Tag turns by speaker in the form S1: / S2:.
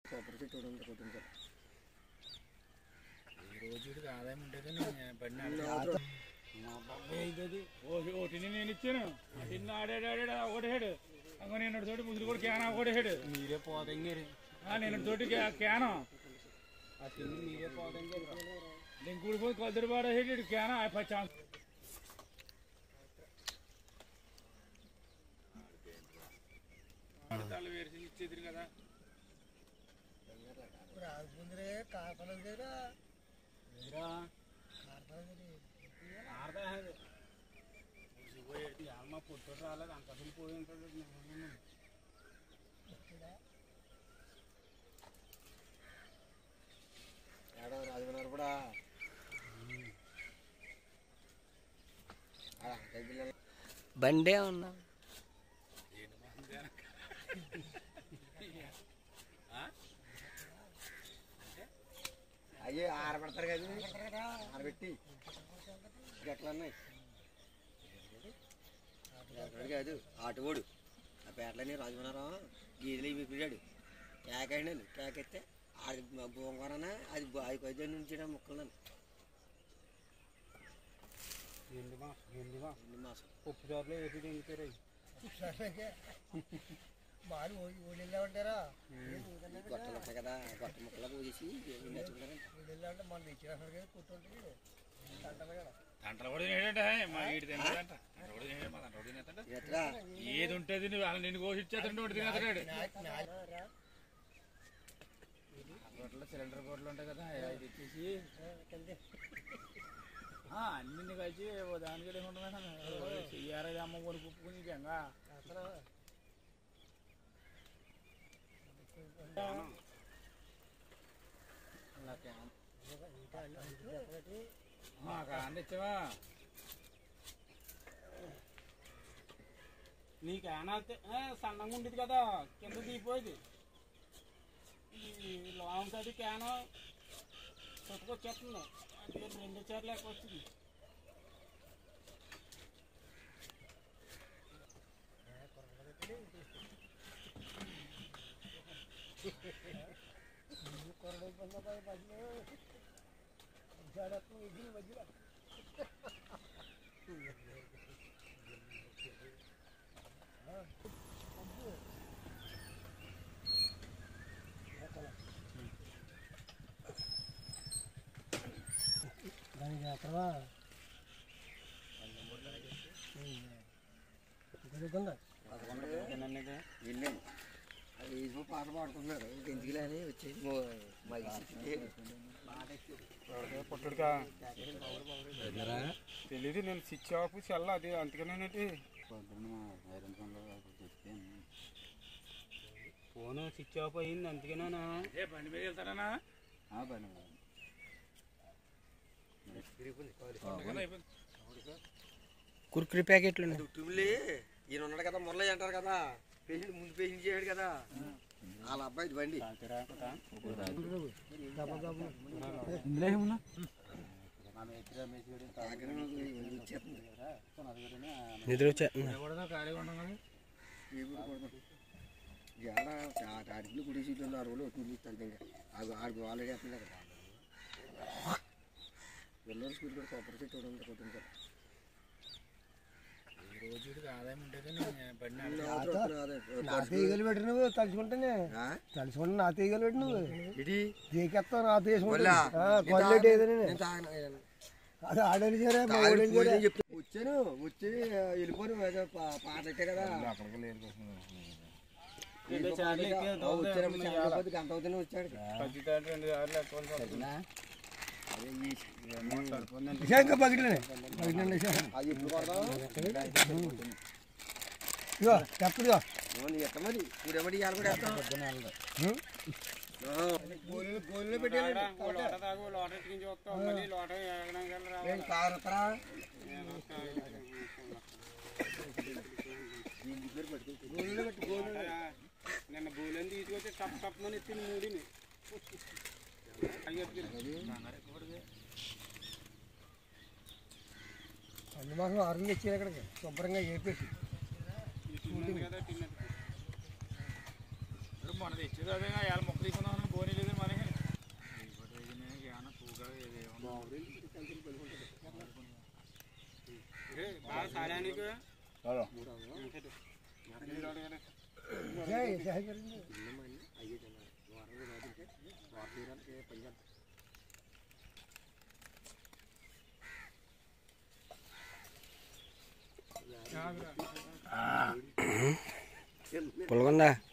S1: కొబ్బరి చెట్టు ఒకటి ఉంది కొట్టించాలి
S2: రోజుడికి ఆదాయం ఉంటుంది నేను పడిన మా బాబాయ్ ఇది ఒకటిని నేను ఇచ్చాను తిన్న ఆడాడు ఆడాడు ఒకటేడు అంగ నేను తోటి ముసులు కూడా క్యాన్ ఒకటేడు
S3: మీరే పోదంగారు
S2: నేను తోటి క్యాను
S3: ఆ తిండి మీరే పోదంగారు
S2: నేను కూడిపోయి కొద్దిరి పాడేసాడు క్యాన్ పచ్చా వేసి ఇచ్చేది కదా
S1: రాజుందరే కాపలం దగ్గర
S3: అమ్మ పుట్టడు రాలేదు అంత అసలు పోయి ఉంటాడు
S1: ఏడో రాజమన్నారు కూడా
S4: బండే ఉన్నా
S1: అయ్యి ఆరబెడతారు కదా ఆరబెట్టి గట్ల ఉన్నాయి ఎక్కడు కాదు ఆటోడు ఆ పేటలని రాజమన్నారం గీదలు ఇవి పిడాడు కేక అయినాను కేక ఎత్తే అది బొంగరన అది బ- అది కొద్దిగా నుంచి ముక్కలు
S3: ఎండి మా ఎండి మా
S1: ఎన్ని మాసం
S3: పప్పు చారులో వేసి తింటారు
S1: మాలు ఊళ్ళో ఉంటారా గొట్టలు ఉంటాయి కదా గొట్ట ముక్కలు పూజేసి నచ్చుకుంటారంట మనం ఇచ్చిన కూర్చుంటుంది
S2: తంటలు కూడా తినేటంటే మా వీడి తింటాడంట తంటలు కూడా తినేట మా తంటలు తినేస్తాడు
S1: ఎట్లా
S2: ఏది ఉంటుంది నువ్వు వాళ్ళని నిన్ను కోసిచ్చేస్తుంటే ఒకటి తినేస్తాడు గొడ్లు సిలిండర్ గొడ్లు ఉంటాయి కదా అది తెచ్చేసి ఆ, అన్ని కలిసి ఓ దానికి ఉంటుంది చెయ్యారది అమ్మ కొని కుప్పుకుని బెంగా కాండి ఇచ్చావా
S3: నీకు ఏనాతే సన్నంగా ఉండేది కదా కింద దిగిపోయేది ఈ లాంగ్ అది క్యాన్ చుట్టుకొచ్చేస్తుంది అది రెండు చీరలు ఎక్కువ వచ్చింది
S1: దానికి అక్కడ వెళ్ళాను అది ఈజు పాట పాడుతున్నారు ఇంకెందుకులే అని వచ్చేది
S3: పుట్టడుగా తెలీదు నేను స్విచ్ ఆఫ్ చెల్ల అది అందుకనేనండి ఫోన్ స్విచ్ ఆఫ్ అయింది అందుకేనా
S2: ఏ బండి మీద వెళ్తారా
S4: కుర్కురి ప్యాకెట్లు ఉన్నాయి
S1: దుట్టుమిల్లి ఈయన ఉన్నాడు కదా మురళి అంటారు కదా పేషెంట్ ముందు పేషెంట్ చేయడు కదా వాళ్ళ అబ్బాయి బండి ఇచ్చేస్తుంది
S4: నిద్ర వచ్చేస్తుంది
S1: ఏడ అడిగిన గుడి సీట్లు ఉన్న రోజులు వచ్చింది అంతే ఇంకా అది ఆడికి ఆల్రెడీ వేస్తుంది కదా వెళ్ళారు స్పీడ్ కూడా కొబ్బరి చెట్టు ఒకటి ఉంది కొట్టించాలి
S2: రోజుడికి ఆదాయం ఉంటుంది నేను పడిన
S5: నా తీగలు పెట్టి నువ్వు తలుచుకుంటేనే తలుచుకుంటే నా తీగలు పెట్టి నువ్వు
S1: ఇది
S5: తీకెత్తావు నా తీసుకుంటా
S1: వల్ల
S5: కొల్లెట్ ఏదని
S1: నేను తాగను.
S5: అది ఆడని చేరే మా
S1: తాగి
S5: ఊడని చేరే
S1: పోయిందని చెప్తే వచ్చాను వచ్చి వెళ్ళిపోను ఏదో పా- పాట పెట్టే కదా వచ్చారప్పుడు చాలా కొద్ది గంట అవుతూనే వచ్చాడు
S3: పచ్చితాడు రెండు సార్లు ఎక్కువ
S5: ఇంకా బకెట్లనే బకెట్లనే
S1: అది ఎప్పుడు కొడదాం
S5: ఇగో చెప్పదుగా
S1: అవును ఎట్ట మరి ఇప్పుడెవడి ఇవాళ కూడా వేస్తాం గోళ్ళు గోళ్ళు పెట్టాలి
S3: లోట తాగు లోట ఎట్టుకుని చూస్తాం మళ్ళీ లోట ఎక్కడానికి రావాలి
S1: నేను కారుతరా గోళ్ళు పెట్టి గోళ్ళు
S3: నిన్న బూలని తీసుకొచ్చి టప్ టప్ అని ఎత్తింది మూడిని అయ్యి
S5: అన్ని మాసం ఆరుని ఇచ్చారు ఇక్కడికి శుభ్రంగా వేపేసి
S3: కదా తిన్నది
S2: మొన్న తెచ్చేది అదే ఇవాళ మొక్క తీసుకున్నాను
S3: బాగా సారా నీకు
S2: చాలు.
S5: జై జై గారండి.
S1: అయ్యే తిన్నాను వారం రోజులు వారం తీరానికి పని చేస్తాను
S4: పుల్లగుందా